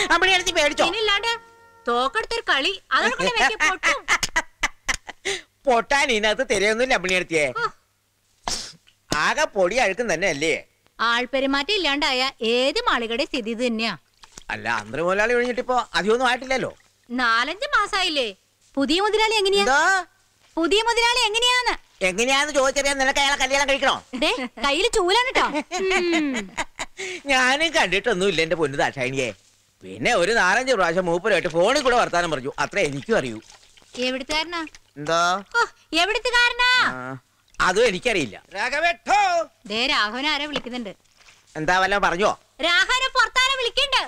അമ്മിണിയെടുത്ത് പേടിച്ചോ ഇനില്ലാണ്ട് തോക്കെടുത്തൊരു കളി അതോടെ പൊട്ടും പൊട്ടാൻ ഇതിനകത്ത് തിരയൊന്നുമില്ല അമ്മിണിയെടുത്തിയെ ആകെ പൊടി അഴുക്കും തന്നെ അല്ലേ ആൾപെരുമാറ്റം ഇല്ലാണ്ടായ ഏത് മാളികയുടെ സ്ഥിതി ഇത് തന്നെയാ അല്ല അന്തര മുതലാളി ഒഴിഞ്ഞിട്ടിപ്പോ അധികമൊന്നും ആയിട്ടില്ലല്ലോ നാലഞ്ച് മാസായില്ലേ പുതിയ മുതലാളി എങ്ങനെയാ എന്തോ പുതിയ മുതലാളി എങ്ങനെയാന്ന് എങ്ങനെയാന്ന് ചോദിച്ചറിയാൻ നിനക്ക് അയാളെ കല്യാണം കഴിക്കണോ ദേ കയ്യില് ചൂലാണ് കേട്ടോ ഞാനും കണ്ടിട്ടൊന്നുമില്ല എന്റെ പൊന്നു ദാക്ഷായണിയെ പിന്നെ ഒരു നാലഞ്ച് പ്രാവശ്യം മൂപ്പരുമായിട്ട് ഫോണിൽ കൂടെ വർത്താനം പറഞ്ഞു അത്രേ എനിക്കും അറിയൂ എവിടുത്തുകാരനാ എന്തോ ഓ എവിടുത്തുകാരനാ ആ, അതും എനിക്കറിയില്ല രാഘവേട്ടോ ദേ രാഘവൻ ആരെ വിളിക്കുന്നുണ്ട് എന്താ വല്ല പറഞ്ഞോ രാഘവനെ പുറത്താരെ വിളിക്കണ്ട്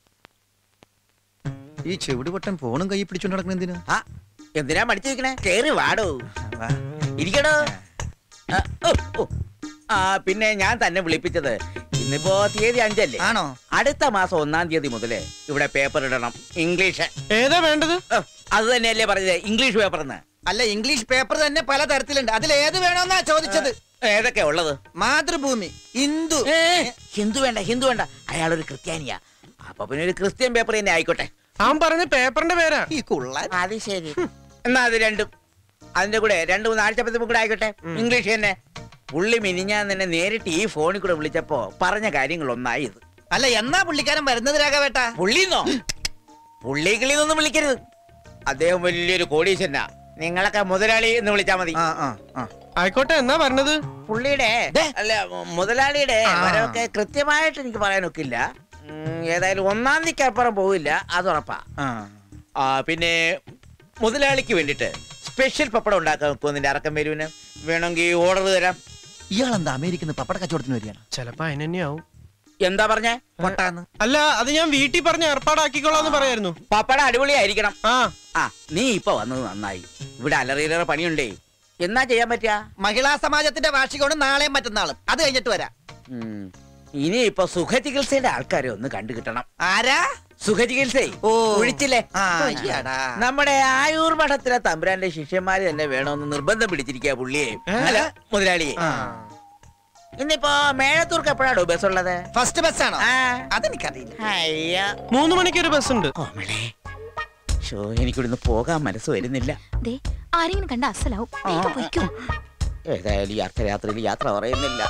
ഈ ചെവിട് പൊട്ടൻ ഫോണും കൈ പിടിച്ചോണ്ട് നടക്കുന്ന എന്തിനാ ആ എന്തിനാ മടിച്ചിരിക്കണേ കേറി വാടോ ഇരിക്കടോ ആ, ഓ, ഓ. ആ പിന്നെ ഞാൻ തന്നെ വിളിപ്പിച്ചത് ഇന്നിപ്പോ തീയതി അഞ്ചല്ലേ ആണോ അടുത്ത മാസം ഒന്നാം തീയതി മുതല് ഇവിടെ പേപ്പർ ഇടണം ഇംഗ്ലീഷ് ഏതാ വേണ്ടത് ഓ, അത് തന്നെയല്ലേ പറഞ്ഞത് ഇംഗ്ലീഷ് പേപ്പർ എന്ന് അല്ല ഇംഗ്ലീഷ് പേപ്പർ തന്നെ പല തരത്തിലുണ്ട് അതിൽ ഏത് വേണമെന്നാ ചോദിച്ചത് ഏതൊക്കെ ഉള്ളത് മാതൃഭൂമി ഹിന്ദു ഏ, ഹിന്ദു വേണ്ട ഹിന്ദു വേണ്ട അയാളൊരു ക്രിസ്ത്യാനിയാ അപ്പൊ പിന്നെ ഒരു ക്രിസ്ത്യൻ പേപ്പർ തന്നെ ആയിക്കോട്ടെ അവൻ പറഞ്ഞ പേപ്പറിന്റെ പേരാ ഈ കുള്ളൻ അത് ശരി എന്നാ അത് രണ്ടും അതിന്റെ കൂടെ രണ്ടു മൂന്ന് ആഴ്ചപ്പത്തും കൂടെ ആയിക്കോട്ടെ ഇംഗ്ലീഷ് തന്നെ പുള്ളി മിനിഞ്ഞാൻ തന്നെ നേരിട്ട് ഈ ഫോണിൽ കൂടെ വിളിച്ചപ്പോ പറഞ്ഞ കാര്യങ്ങൾ ഒന്നായി ഇത് അല്ല എന്നാ പുള്ളിക്കാരൻ വരുന്നത് രാഘവേട്ട പുള്ളിന്നോ പുള്ളി കിളിന്നൊന്നും വിളിക്കരുത് അദ്ദേഹം വലിയൊരു കോടീശ്വരനാ നിങ്ങളൊക്കെ മുതലാളി എന്ന് വിളിച്ചാ മതി ആ ആ ആ ആയിക്കോട്ടെ എന്നാ പറഞ്ഞത് പുള്ളിയുടെ ദേ. അല്ല മുതലാളിയുടെ ആ. വരവൊക്കെ കൃത്യമായിട്ട് എനിക്ക് പറയാനൊക്കില്ല ഉം, ഏതായാലും ഒന്നാം തീയതിക്ക് അപ്പുറം പോവില്ല അത് ഉറപ്പാ ആ ആ പിന്നെ മുതലാളിക്ക് വേണ്ടിട്ട് സ്പെഷ്യൽ പപ്പടം ഉണ്ടാക്കാൻ നോക്കുമോ നിന്റെ അറക്കം വരുവിന് വേണമെങ്കിൽ ഓർഡർ തരാം ഇയാളെന്താ അമേരിക്കന്ന് പപ്പട കച്ചവടത്തിന് വരികയാണ് ചെലപ്പോ അതിനെന്നെയാവും എന്താ പറഞ്ഞേ പൊട്ടാന്ന് അല്ല അത് ഞാൻ വീട്ടിൽ പറഞ്ഞ് ഏർപ്പാടാക്കിക്കോളാന്ന് പറയായിരുന്നു പപ്പടം അടിപൊളിയായിരിക്കണം ആ ആ നീ ഇപ്പൊ വന്നത് നന്നായി ഇവിടെ അലറിയിലേറെ പണിയുണ്ടേ എന്നാ ചെയ്യാൻ പറ്റുക മഹിളാ സമാജത്തിന്റെ വാർഷികമാണ് നാളെയും മറ്റന്നാളും അത് കഴിഞ്ഞിട്ട് വരാം ഉം. ഇനി ഇപ്പൊ സുഖചികിത്സയുടെ ആൾക്കാരെ ഒന്ന് കണ്ടു കിട്ടണം ആരാ സുഖചികിത്സ ഓ. ഒഴിച്ചില്ലേ ആ അയ്യടാ. നമ്മുടെ ആയൂർ മഠത്തിലെ തമ്പുരാന്റെ ശിഷ്യന്മാര് തന്നെ വേണമെന്ന് നിർബന്ധം പിടിച്ചിരിക്കുക പുള്ളിയെ ഏ? അല്ല മുതലാളിയെ ആ. ഇന്നിപ്പോ മേഴത്തൂർക്ക് എപ്പോഴാണോ ബസ് ഉള്ളത് ഫസ്റ്റ് ബസ്സാണോ ആ. അതെനിക്കറിയില്ല അയ്യ മൂന്ന് മണിക്കൊരു ബസ് ഉണ്ട് കോമളെ ഷോ എനിക്കിവിടുന്ന് പോകാൻ മനസ്സ് വരുന്നില്ല ദേ ആരെങ്കിലും കണ്ട അസലാവും വേഗം പൊയ്ക്കോ. ഏതായാലും ഈ അർദ്ധരാത്രിയിൽ യാത്ര പറയുന്നില്ല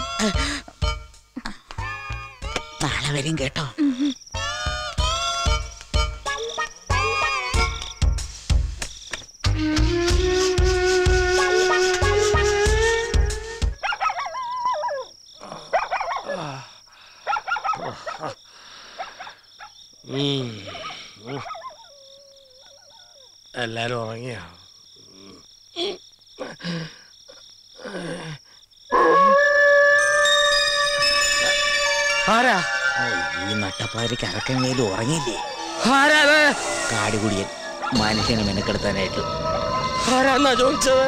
നാളെ വരും കേട്ടോ എല്ലാരും ഉറങ്ങിയ ആരാ ഈ നട്ടപ്പാരിക്ക് അറക്കങ്ങയിലും ഉറങ്ങിയില്ലേ കാടുകുടിയൻ മനുഷ്യനെ മെനക്കെടുത്താനായിട്ട് ആരാന്നാ ചോദിച്ചത്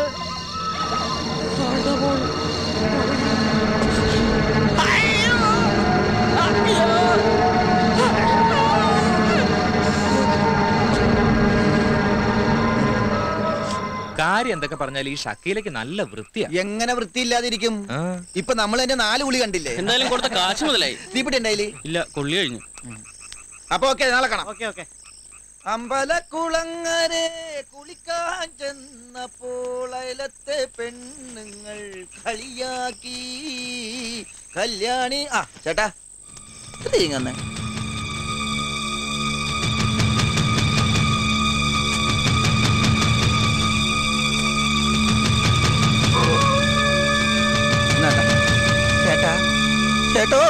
കാര്യം എന്തൊക്കെ പറഞ്ഞാൽ ഈ ഷക്കീലക്ക് നല്ല വൃത്തിയാ എങ്ങനെ വൃത്തിയില്ലാതിരിക്കും ആ. ഇപ്പൊ നമ്മൾ എന്റെ നാല് ഉളി കണ്ടില്ലേ എന്തായാലും കൊടുത്ത കാശ് മുതലായി തീപ്പിട്ടി ഉണ്ടായില്ലേ ഇല്ല കൊള്ളി കഴിഞ്ഞു അപ്പൊ ഓക്കെ നാളെ കാണാം ഓക്കെ ഓക്കെ അമ്പലക്കുളങ്ങരെ കുളിക്കാൻ ചെന്നപ്പോൾ അയലത്തെ പെണ്ണുങ്ങൾ കളിയാക്കി കല്യാണി ആ ചേട്ടാ ഇത് ഇങ്ങനെ ചേട്ടാ ചേട്ടോ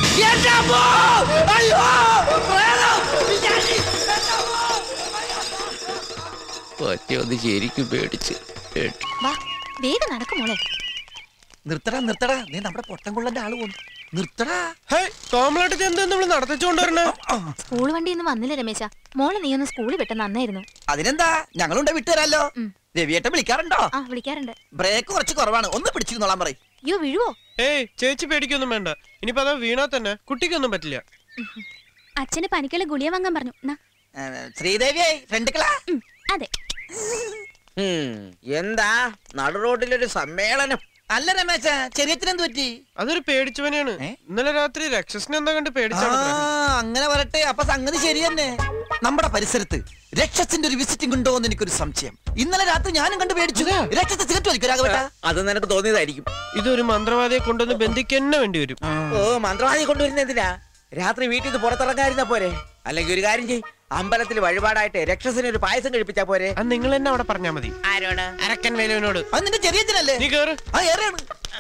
ഒറ്റയൊന്ന് ശരിക്കും പേടിച്ച് കേട്ടു വാ വേഗം നടക്കും മോളെ നിർത്തടാ നിർത്തടാ നീ നമ്മുടെ പൊട്ടൻകുള്ളന്റെ ആള് പോന്നു നിർത്തടാ ഹേ കോമളായിട്ട് എന്താ നമ്മൾ നടത്തിച്ചുകൊണ്ട് വരണേ സ്കൂൾ വണ്ടി ഒന്നും വന്നില്ല രമേശ മോളെ നീ ഒന്ന് സ്കൂളിൽ വിട്ട നന്നായിരുന്നു അതിനെന്താ ഞങ്ങളുണ്ട് വിട്ടുതരാലോ ഉം. രവിയേട്ടൻ വിളിക്കാറുണ്ടോ ആ വിളിക്കാറുണ്ട് ബ്രേക്ക് കുറച്ച് കുറവാണ് ഒന്ന് പിടിച്ചിരുന്നോളാൻ പറയും അയ്യോ വീഴുവോ ഏയ് ചേച്ചി പേടിക്കൊന്നും വേണ്ട ഇനിയിപ്പോ അതാ വീണാ തന്നെ കുട്ടിക്കൊന്നും പറ്റില്ല അച്ഛന് പനിക്കുള്ള ഗുളിയ വാങ്ങാൻ പറഞ്ഞു നാ. ശ്രീദേവിയെ ഫ്രണ്ടുക്കളാ ഉം, അതെ ഉം, എന്താ നടു റോഡിലൊരു സമ്മേളനം അല്ല രമേശ ചെറിയത്തിനെന്ത് പറ്റി അതൊരു പേടിച്ചവനെയാണ് ഏ? ഇന്നലെ രാത്രി രക്ഷസിനെ എന്താ കണ്ട് ആ പേടിച്ചാണ് അങ്ങനെ വരട്ടെ അപ്പൊ സംഗതി ശരി തന്നെ നമ്മുടെ പരിസരത്ത് രക്ഷസിന്റെ ഒരു വിസിറ്റിംഗ് ഉണ്ടോ എന്ന് എനിക്കൊരു സംശയം ഇന്നലെ രാത്രി ഞാനും കണ്ടു പേടിച്ചു രക്ഷത്തെ സിഗരറ്റ് വലിക്കും രാഘവേട്ട അത് നിനക്ക് തോന്നിയതായിരിക്കും ഇതൊരു മന്ത്രവാദിയെ കൊണ്ടുവന്ന് ബന്ധിക്കന്നെ വേണ്ടി വരും ഓ മന്ത്രവാദി കൊണ്ടുവരുന്ന എന്തിനാ രാത്രി വീട്ടിൽ നിന്ന് പുറത്തിറങ്ങാതിരുന്ന പോരെ അല്ലെങ്കിൽ ഒരു കാര്യം ചെയ് അമ്പലത്തിൽ വഴിപാടായിട്ട് രക്ഷസിന് ഒരു പായസം കഴിപ്പിച്ചാ പോരെ അത് നിങ്ങൾ തന്നെ അവിടെ പറഞ്ഞാ മതി ആരോട് അരക്കൻ വേലുവിനോട് അത് നിന്റെ ചെറിയത്തിനല്ലേ നീ കേറ് ആ ഏറെയാണ്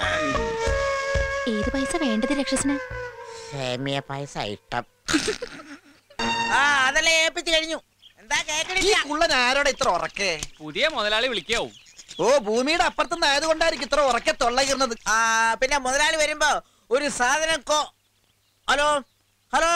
ഏത് പൈസ വേണ്ടത് രക്ഷസിന് സേമിയ പായസം ഇഷ്ടം ആ അതല്ലേ ഏൽപ്പിച്ചു കഴിഞ്ഞു എന്താ ഈ കേക്കണില്ല കുള്ളൻ ആരോടെ ഇത്ര ഉറക്കേ പുതിയ മുതലാളി വിളിക്കാവും ഓ ഭൂമിയുടെ അപ്പുറത്തുനിന്ന് ആയതുകൊണ്ടായിരിക്കും ഇത്ര ഉറക്കെ തൊള്ളയിരുന്നത് ആ പിന്നെ മുതലാളി വരുമ്പോ ഒരു സാധനം കോ ഹലോ ഹലോ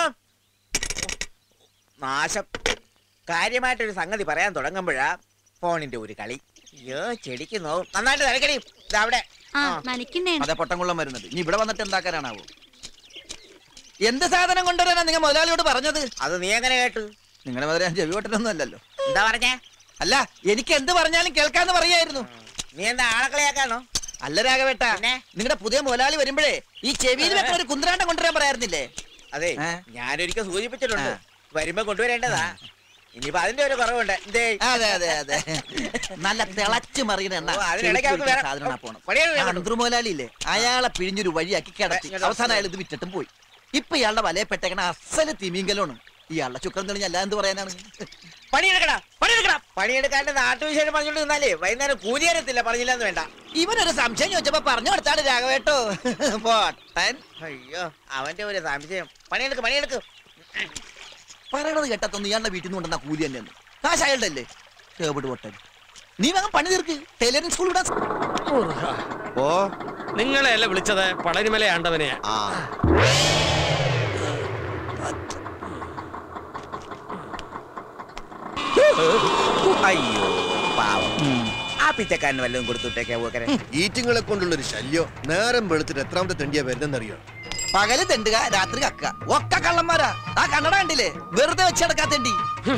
നാശം കാര്യമായിട്ടൊരു സംഗതി പറയാൻ തുടങ്ങുമ്പോഴാ ഫോണിന്റെ ഒരു കളി അയ്യോ ചെടിക്ക് നോവും നന്നായിട്ട് തിരക്കടി അവിടെ ആ നനയ്ക്കുന്നേണ് അതെ പൊട്ടംകുള്ളം വരുന്നത് ഇനി ഇവിടെ വന്നിട്ട് എന്താക്കാനാണാവോ എന്ത് സാധനം കൊണ്ടുവരാനാ നിങ്ങൾ മുതലാളിയോട് പറഞ്ഞത് അത് നീ എങ്ങനെ കേട്ടു നിങ്ങളുടെ മുതലേ ഞാൻ ചെവി പൊട്ടനൊന്നും അല്ലല്ലോ എന്താ പറഞ്ഞേ അല്ല എനിക്ക് എന്ത് പറഞ്ഞാലും കേൾക്കാന്ന് പറയായിരുന്നു നീ എന്താ ആളക്കളിയാക്കാണോ അല്ല രാഘവേട്ട പിന്നെ? നിങ്ങളുടെ പുതിയ മുതലാളി വരുമ്പോഴേ ഈ ചെവിയിൽ വെക്കുന്ന ഒരു കുന്ത്രാണ്ടം കൊണ്ടുവരാൻ പറയായിരുന്നില്ലേ അതെ ഏ? ഞാനൊരിക്കൽ സൂചിപ്പിച്ചിട്ടുണ്ട് ആ. വരുമ്പോ കൊണ്ടുവരേണ്ടതാ ഇനിയിപ്പോ അതിന്റെ ഒരു കുറവുണ്ട് എന്തേ അതെ അതെ അതെ നല്ല തിളച്ചു മറിയുന്ന എണ്ണ ഓ, അതിനിടയ്ക്ക് അവർക്ക് വേറെ- സാധനമാണ് പോണം പണിയാണ് വേണ്ടത്. അന്തർ മുതലാളി ഇല്ലേ അയാളെ പിഴിഞ്ഞൊരു വഴിയാക്കി കിടത്തി ഇങ്ങോട്ട് അവസാനം അയാൾ ഇത് വിറ്റിട്ടും പോയി ഇപ്പൊ ഇയാളുടെ വലയപ്പെട്ടേക്കണ അസല് തിമീങ്കലോണ് ഇയാളുടെ ചുക്രം തെളിഞ്ഞ അല്ല എന്ത് പറയാനാണ് പണിയെടുക്കടാ പണിയെടുക്കടാ പണിയെടുക്കാണ്ട് നാട്ടുവിശേഷം പറഞ്ഞോണ്ട് നിന്നാലേ വൈകുന്നേരം കൂലിയരത്തില്ല പറഞ്ഞില്ലെന്ന് വേണ്ട ഇവനൊരു സംശയം ചോദിച്ചപ്പോ പറഞ്ഞു കൊടുത്താണ് രാഘവേട്ടോ പോട്ടൻ അയ്യോ അവന്റെ ഒരു സംശയം പണിയെടുക്ക് പണിയെടുക്ക് പറയണത് കേട്ടത്തൊന്നും ഇയാളുടെ വീട്ടിൽ നിന്ന് കൊണ്ടുവന്ന കൂലി തന്നെയാണ് കാശ് അയാളുടെ അല്ലേ കേബിട് പൊട്ടൻ നീ വേഗം പണി തീർക്ക് ടൈലറിംഗ് സ്കൂൾ വിടാൻ ഓ നിങ്ങളെയല്ല വിളിച്ചത് പളനിമല ആണ്ടവനെയാ ആ അയ്യോ പാവം ആ പിച്ചക്കാരന് വല്ലതും കൊടുത്തുട്ടേക്കാ പോക്കരെ ഈറ്റിങ്ങളെ കൊണ്ടുള്ളൊരു ശല്യം നേരം വെളുത്തിട്ട് എത്രാമത്തെ തെണ്ടിയാ വരുന്നെന്നറിയോ പകല് തെണ്ടുക രാത്രി കക്ക ഒക്കെ കള്ളന്മാരാ ആ കണ്ണട കണ്ടില്ലേ വെറുതെ വെച്ചടക്കാത്തേണ്ടി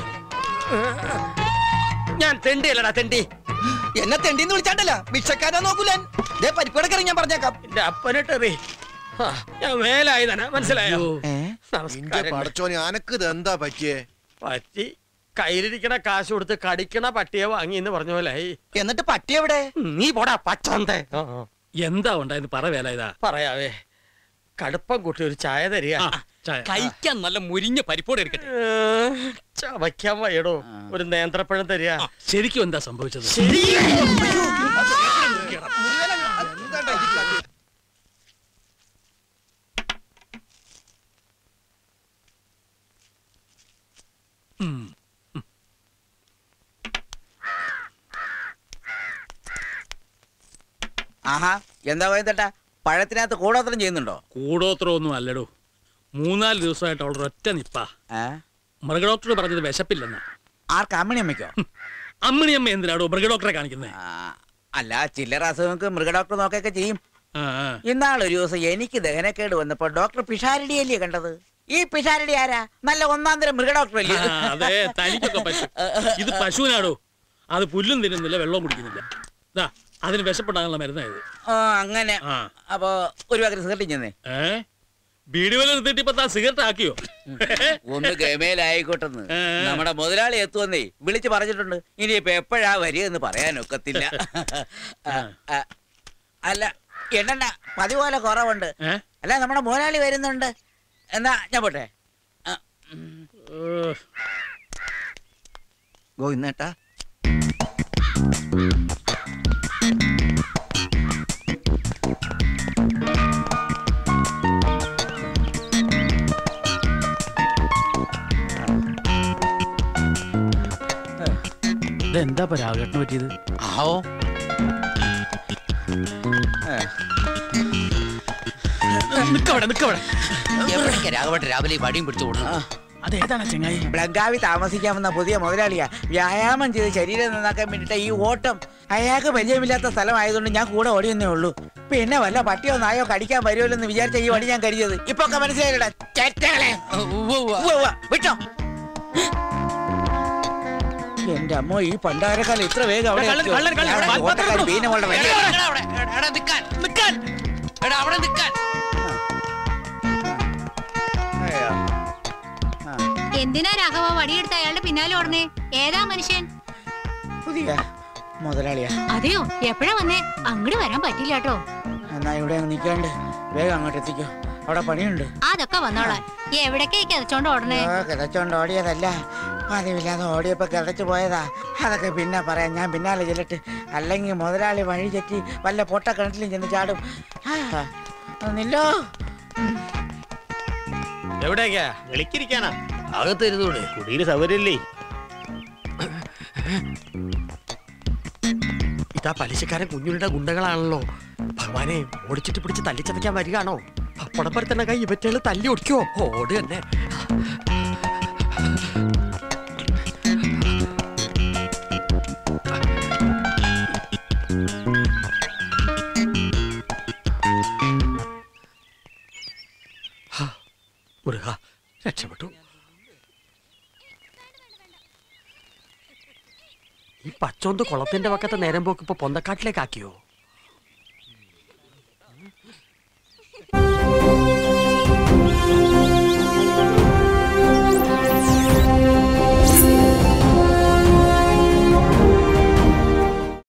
ഞാൻ തെണ്ടിയല്ലടാ തെണ്ടി എന്നെ തെണ്ടിന്ന് വിളിച്ചാണ്ടല്ല ഭിക്ഷക്കാരാ നോക്കൂലൻ ദേ പരിപ്പടക്കറി ഞാൻ പറഞ്ഞേക്കാം എന്റെ അപ്പനിട്ടെറി ഞാൻ മേലായി തന്നെ മനസ്സിലായോ ഇന്റെ നമസ്കാരം പടച്ചോനെ അനക്ക് ഇത് എന്താ പറ്റിയേ പറ്റി കയ്യിലിരിക്കണ കാശ് കൊടുത്ത് കടിക്കണ പട്ടിയെ വാങ്ങി എന്ന് പറഞ്ഞ പോലെ ആയി. എന്നിട്ട് പട്ടി എവിടെ നീ പോടാ പച്ചന്തേ എന്താ ഉണ്ടായെന്ന് പറ വേല ഇതാ പറയാവേ കടുപ്പം കൂട്ടി ഒരു ചായ തരിക കഴിക്കാൻ നല്ല മുരിഞ്ഞ പരിപ്പോടെ എടുക്കട്ടെ ഏ, ചവയ്ക്കാൻ വയ്യടോ ഒരു നേന്ത്രപ്പഴം തരിക ശരിക്കും എന്താ സംഭവിച്ചത് ഉം. ആഹാ എന്താ പോയതട്ടാ പഴത്തിനകത്ത് കൂടോത്രം ചെയ്യുന്നുണ്ടോ കൂടോത്രമൊന്നും അല്ലടോ മൂന്നാല് ദിവസമായിട്ട് അവളുടെ ഒറ്റ നിപ്പാ ഏ? മൃഗഡോക്ടർ പറഞ്ഞത് വിശപ്പില്ലെന്നാ ആർക്ക് അമ്മണി അമ്മയ്ക്കോ അമ്മണിയമ്മ എന്തിനാടോ മൃഗഡോക്ടറെ കാണിക്കുന്നത് ആ, അല്ല ചില്ലറ അസുഖങ്ങൾക്ക് മൃഗഡോക്ടർ നോക്കൊക്കെ ചെയ്യും ആ ആ. ഇന്നാളൊരു ദിവസം എനിക്ക് ദഹനക്കേട് വന്നപ്പോ ഡോക്ടർ പിഷാരടിയല്ലേ കണ്ടത് ഈ പിഷാരടി ആരാ നല്ല ഒന്നാം തരം മൃഗഡോക്ടർ അല്ലേ ആ, അതെ തനിക്കൊക്കെ പറ്റും ഇത് പശുവിനാടോ അത് പുല്ലും തിന്നുന്നില്ല വെള്ളവും കുടിക്കുന്നില്ല ദാ അതിന് വിശപ്പുണ്ടാകാനുള്ള മരുന്നായത് ആ അങ്ങനെ ആ അപ്പൊ ഒരു പകരം സിഗരറ്റ് ചെന്നേ ഏ ബീഡി വല നിർത്തിയിട്ട് ഇപ്പൊ താൻ സിഗരറ്റ് ആക്കിയോ ഒന്ന് ഗമേലായിക്കോട്ടെന്ന് ഏ. നമ്മുടെ മുതലാളി എത്തുവന്നേ വിളിച്ചു പറഞ്ഞിട്ടുണ്ട് ഇനിയിപ്പൊ എപ്പോഴാ വരിക എന്ന് പറയാനൊക്കത്തില്ല ആ, ആ, അല്ല എണ്ണ പതിപോലെ കുറവുണ്ട് ഏ? അല്ല നമ്മുടെ മുതലാളി വരുന്നുണ്ട് എന്നാ ഞാൻ പോട്ടെ ആ, ഉം. ഏ, ഗോവിന്ദേട്ടാ ഇതെന്താ ഇപ്പൊ രാഘേട്ടന് പറ്റിയത് ആവോ നിക്കവിടെ നിക്കവിടെ രാഘവട്ടെ രാവിലെ വടിയും പിടിച്ചു കൊടുക്കണം അതേതാണ് ചെങ്ങായി ബ്ലങ്കാവി താമസിക്കാമെന്ന പുതിയ മുതലാളിയാ വ്യായാമം ചെയ്ത് ശരീരം നന്നാക്കാൻ വേണ്ടിട്ട് ഈ ഓട്ടം അയാൾക്ക് പരിചയമില്ലാത്ത സ്ഥലമായതുകൊണ്ട് ഞാൻ കൂടെ ഓടിയെന്നേ ഉള്ളൂ പിന്നെ വല്ല പട്ടിയോ നായോ കടിക്കാൻ വരുമല്ലോ എന്ന് വിചാരിച്ച ഈ വടി ഞാൻ കരുതിയത് ഇപ്പൊ ഒക്കെ മനസ്സിലായില്ലടാ ചേറ്റകളെ ഉവ്വ് ഉവ്വ്. വിട്ടോ എന്റെ അമ്മ ഈ പണ്ടാരക്കാലം ഇത്ര വേഗം അവിടെ കള്ളൻ, എത്തിയോ? കള്ളൻ, കള്ളൻ, ഞാൻ കള്ളൻ, ഓട്ടക്കാരി കള്ളൻ. ബീനമോളുടെ വഴി. അയ്യോ. ആ, എന്തിനാ രാഘവ വടിയെടുത്ത് അയാളുടെ പിന്നാലെ ഓടണേ ഏതാ മനുഷ്യൻ പുതിയ മുതലാളിയാ അതെയോ എപ്പോഴാ വന്നേ അങ്ങോട്ട് വരാൻ പറ്റില്ല കേട്ടോ എന്നാ ഇവിടെ അങ്ങ് നിൽക്കാണ്ട് വേഗം അങ്ങോട്ട് എത്തിക്കോ അവിടെ പണിയുണ്ട് അതൊക്കെ വന്നോളാം എവിടേക്കാ കിതച്ചോണ്ട് ഓടണേ ഓ കിതച്ചോണ്ട് ഓടിയതല്ല പതിവില്ലാതെ ഓടിയപ്പോ കിതച്ചു പോയതാ അതൊക്കെ പിന്നെ പറയാം ഞാൻ പിന്നാലെ ചെല്ലട്ട് അല്ലെങ്കിൽ മുതലാളി വഴി തെറ്റി വല്ല പൊട്ടക്കിണറ്റിലും ചെന്ന് ചാടും ആ, നില്ലോ എവിടേക്കാ വിളിക്കിരിക്കാനാ അകത്തിരുന്നൂടെ കുടിയിൽ സൗകര്യല്ലേ ഇതാ പലിശക്കാരൻ കുഞ്ഞുങ്ങളുടെ ഗുണ്ടകളാണല്ലോ ഭഗവാനെ ഓടിച്ചിട്ട് പിടിച്ച് തല്ലിച്ചതയ്ക്കാൻ വരികയാണോ പപ്പടപ്പരത്തന്നെ കൈ ഇവറ്റകള് തല്ലി ഒടിക്കോ ഓട് തന്നെ ഹാ, മുരുക രക്ഷപ്പെട്ടു ഈ പച്ചോന്ത് കുളത്തിന്റെ പക്കത്തെ നേരം പോക്ക് ഇപ്പൊ പൊന്തക്കാട്ടിലേക്ക് ആക്കിയോ